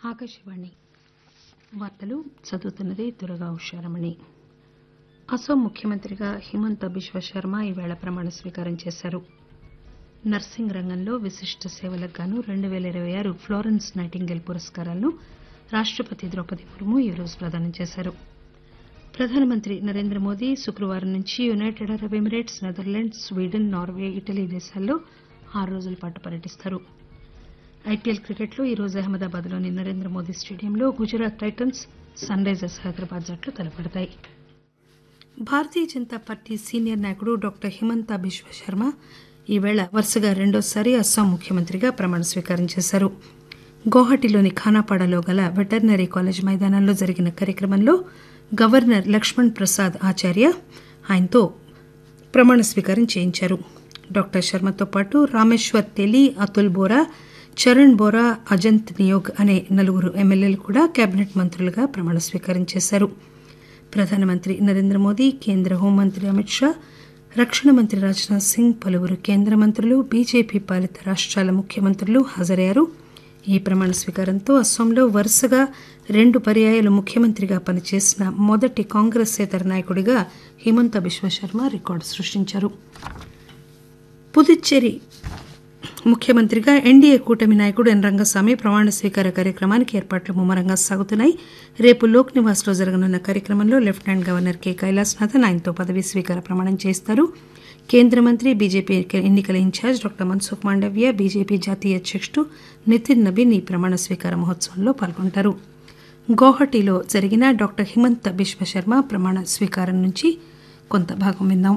ఆకాశవాణి వార్తలు చదువుతున్నది దుర్గా ఉషారమణి అస్సాం ముఖ్యమంత్రిగా హిమంత బిశ్వ శర్మ ఈవేళ ప్రమాణ స్వీకారం చేశారు నర్సింగ్ రంగంలో విశిష్ట సేవలకు గాను రెండు పేల ఇరవై ఆరు ప్లోరెన్స్ నైటింగేల్ పురస్కారాలను రాష్టపతి ద్రౌపది ముర్ము ఈరోజు ప్రదానం చేశారు ప్రధానమంత్రి నరేంద్ర మోదీ శుక్రవారం నుంచి United Arab Emirates Netherlands Sweden Norway Italy దేశాల్లో ఆరు రోజుల పాటు పర్యటిస్తారు ఐపీఎల్ క్రికెట్లో ఈరోజు అహ్మదాబాద్ లోని నరేంద్ర మోదీ స్టేడియంలో Gujarat Titans Sunrisers Hyderabad జట్లు తలపడతాయి భారతీయ జనతా పార్టీ సీనియర్ నాయకుడు డాక్టర్ హిమంత బిశ్వ శర్మ ఈవేళ వరుసగా రెండోసారి అస్సాం ముఖ్యమంత్రిగా ప్రమాణ స్వీకారం చేశారు గౌహటిలోని ఖానాపాడలో గల వెటర్నరీ కాలేజ్ మైదానంలో జరిగిన కార్యక్రమంలో గవర్నర్ లక్ష్మణ్ ప్రసాద్ ఆచార్య ఆయనతో ప్రమాణ స్వీకారం చేయించారు డాక్టర్ శర్మతో పాటు రామేశ్వర్ తెలి అతుల్ బోరా చరణ్ బోరా అజంత్ నియోగ్ అనే నలుగురు ఎమ్మెల్యేలు కూడా కేబినెట్ మంత్రులుగా ప్రమాణ స్వీకారం చేశారు ప్రధానమంత్రి నరేంద్ర మోదీ కేంద్ర హోంమంత్రి అమిత్ షా రక్షణ మంత్రి రాజ్నాథ్ సింగ్ పలువురు కేంద్ర మంత్రులు బీజేపీ పాలిత రాష్టాల ముఖ్యమంత్రులు హాజరయ్యారు ఈ ప్రమాణ స్వీకారంతో అస్సాంలో వరుసగా రెండు పర్యాయాలు ముఖ్యమంత్రిగా పనిచేసిన మొదటి కాంగ్రెసేతర నాయకుడిగా హిమంత బిశ్వశర్మ రికార్డు సృష్టించారు పుదుచ్చేరి ముఖ్యమంత్రిగా ఎన్డీఏ కూటమి నాయకుడు ఎన్ రంగస్వామి ప్రమాణ స్వీకార కార్యక్రమానికి ఏర్పాట్లు ముమ్మరంగా సాగుతున్నాయి రేపు లోక్ నివాస్ లో జరగనున్న కార్యక్రమంలో లెఫ్టినెంట్ గవర్నర్ కె కైలాసనాథన్ ఆయనతో పదవీ స్వీకార ప్రమాణం చేస్తారు కేంద్ర మంత్రి బీజేపీ ఎన్నికల incharge doctor Mansukh Mandaviya BJP జాతీయ అధ్యకుడు నితిన్ నబీన్ ఈ ప్రమాణ స్వీకార మహోత్సవంలో పాల్గొంటారు గౌహటిలో జరిగిన డాక్టర్ హిమంత బిశ్వ శర్మ ప్రమాణ స్వీకారం నుంచి కొంత భాగం విందాం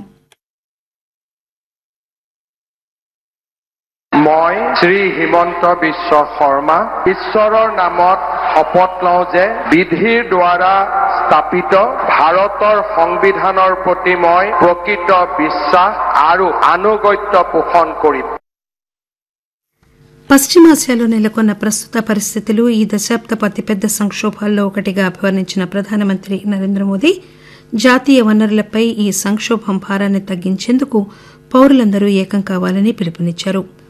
মই শ্ৰী হিমন্ত বিশ্ব শৰ্মা ঈশ্বৰৰ নামত শপত লওঁ যে বিধিৰ দ্বাৰা স্থাপিত ভাৰতৰ সংবিধানৰ প্ৰতি মই প্ৰকৃত বিশ্বাস আৰু আনুগত্য পোষণ কৰিম పశ్చిమాసియాలో నెలకొన్న ప్రస్తుత పరిస్థితులు ఈ దశాబ్దపు అతిపెద్ద సంక్షోభాల్లో ఒకటిగా అభివర్ణించిన ప్రధానమంత్రి నరేంద్ర మోదీ జాతీయ వనరులపై ఈ సంక్షోభం భారాన్ని తగ్గించేందుకు పౌరులందరూ ఏకం కావాలని పిలుపునిచ్చారు